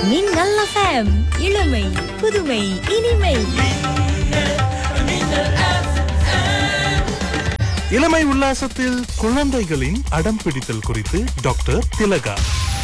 மின்னல் எஃப்எம் இளமை புதுமை இனிமை இளமை உல்லாசத்தில் குழந்தைகளின் அடம் பிடித்தல் குறித்து டாக்டர் திலகா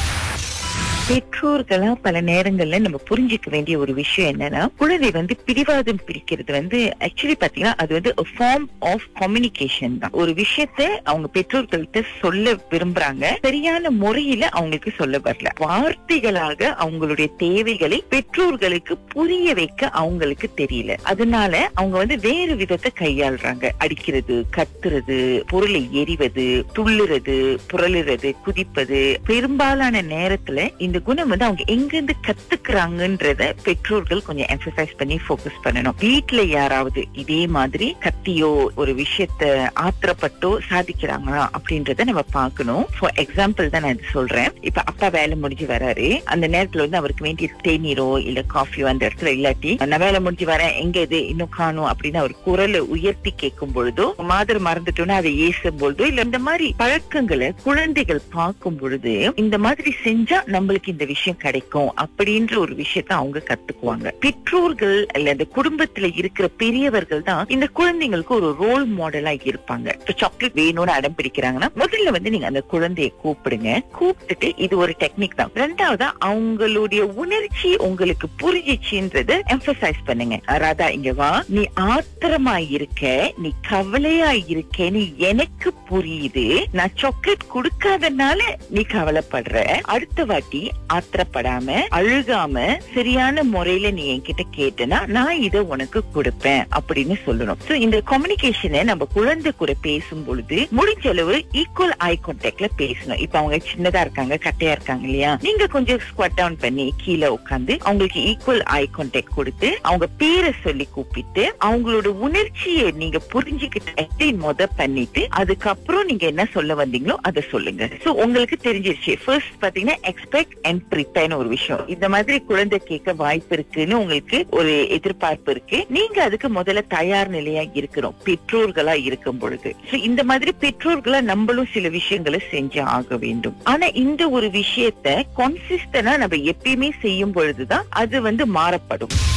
பெற்றோர்களா பல நேரங்கள்ல நம்ம புரிஞ்சுக்க வேண்டிய ஒரு விஷயம் என்னன்னா குழந்தை வந்து பிடிவாதம் பிடிக்கிறது வந்து ஆக்சுவலி பாத்தீங்கன்னா அது வந்து ஃபார்ம் ஆஃப் கம்யூனிகேஷன் தான் ஒரு விஷயத்த அவங்க பெற்றோர்கள்ட்ட சொல்ல விரும்புறாங்க சரியான முறையில அவங்களுக்கு சொல்ல வரல வார்த்தைகளாக அவங்களுடைய தேவைகளை பெற்றோர்களுக்கு புரிய வைக்க அவங்களுக்கு தெரியல அதனால அவங்க வந்து வேறு விதத்தை கையாளுறாங்க அடிக்கிறது கத்துறது பொருளை எறிவது துள்ளுறது புரளுறது குதிப்பது பெரும்பாலான நேரத்துல இந்த குணம் வந்து அவங்க எங்கிருந்து கத்துக்கிறாங்கன்றத பெற்றோர்கள் கொஞ்சம் எம்பசைஸ் பண்ணி ஃபோக்கஸ் பண்ணணும் வீட்ல யாராவது இதே மாதிரி கத்தியோ ஒரு விஷயத்த ஆத்திரப்பட்டோ சாதிக்கிறாங்களா அப்படின்றத நம்ம பார்க்கணும் ஃபார் எக்ஸாம்பிள் தான் நான் இது சொல்றேன் இப்ப அப்பா வேலை முடிஞ்சு வராரு அந்த நேரத்துல வந்து அவருக்கு வேண்டிய தேநீரோ இல்ல காஃபியோ அந்த இடத்துல இல்லாட்டி நான் வேலை முடிஞ்சு வரேன் எங்க இது இன்னும் காணும் அப்படின்னு அவர் குரலை உயர்த்தி கேட்கும் பொழுதோ மாதிரி மறந்துட்டோம்னா அதை ஏசும் பொழுதோ இல்ல இந்த மாதிரி பழக்கங்களை குழந்தைகள் பார்க்கும் பொழுது இந்த மாதிரி செஞ்சா நம்மளுக்கு இந்த விஷயம் கிடைக்கும் அப்படின்ற ஒரு விஷயத்த அவங்க கத்துக்குவாங்க பெற்றோர்கள் அல்ல இந்த குடும்பத்துல இருக்கிற பெரியவர்கள் தான் இந்த குழந்தைங்களுக்கு ஒரு ரோல் மாடலா இருப்பாங்க இப்ப சாக்லேட் வேணும்னு அடம் பிடிக்கிறாங்கன்னா முதல்ல வந்து நீங்க அந்த குழந்தைய கூப்பிடுங்க கூப்பிட்டுட்டு இது ஒரு டெக்னிக் தான் ரெண்டாவதா அவங்களுடைய உணர்ச்சி உங்களுக்கு புரிஞ்சிச்சுன்றத எம்பசைஸ் பண்ணுங்க ராதா இங்க வா நீ ஆத்திரமா இருக்க நீ கவலையா இருக்கேன்னு எனக்கு புரியுது நான் சாக்லேட் கொடுக்காதனால நீ கவலைப்படுற அடுத்த வாட்டி ஆத்திரப்படாம அழுகாம சரியான முறையில நீ என்கிட்ட கேட்டனா நான் இத உனக்கு கொடுப்பேன் அப்படின்னு சொல்லணும் சோ இந்த கம்யூனிகேஷனை நம்ம குழந்தை கூட பேசும் பொழுது முடிஞ்ச அளவு ஈக்குவல் ஐ கான்டாக்ட்ல பேசணும் இப்ப அவங்க சின்னதா இருக்காங்க கட்டையா இருக்காங்க இல்லையா நீங்க கொஞ்சம் ஸ்குவாட் டவுன் பண்ணி கீழே உட்காந்து அவங்களுக்கு ஈக்குவல் ஐ கான்டாக்ட் கொடுத்து அவங்க பேரை சொல்லி கூப்பிட்டு அவங்களோட உணர்ச்சியை நீங்க புரிஞ்சுக்கிட்டு explain மொத பண்ணிட்டு அதுக்கப்புறம் நீங்க என்ன சொல்ல வந்தீங்களோ அதை சொல்லுங்க சோ உங்களுக்கு தெரிஞ்சிருச்சு ஃபர்ஸ்ட் பாத்தீங்கன்னா எக்ஸ்பெக்ட் அண்ட் ப்ரிப்பேர்னு ஒரு விஷயம் இந்த மாதிரி குழந்தை கேட்க வாய்ப்பு இருக்குன்னு உங்களுக்கு ஒரு எதிர்பார்ப்பு இருக்கு நீங்க அதுக்கு முதல்ல தயார் நிலையா இருக்கணும் பெற்றோர்களா இருக்கும் பொழுது சோ இந்த மாதிரி பெற்றோர்களா நம்மளும் சில விஷயங்களை செஞ்சு ஆக வேண்டும் ஆனா இந்த ஒரு விஷயத்த கான்சிஸ்டனா நம்ம எப்பயுமே செய்யும் பொழுதுதான் அது வந்து மாறப்படும்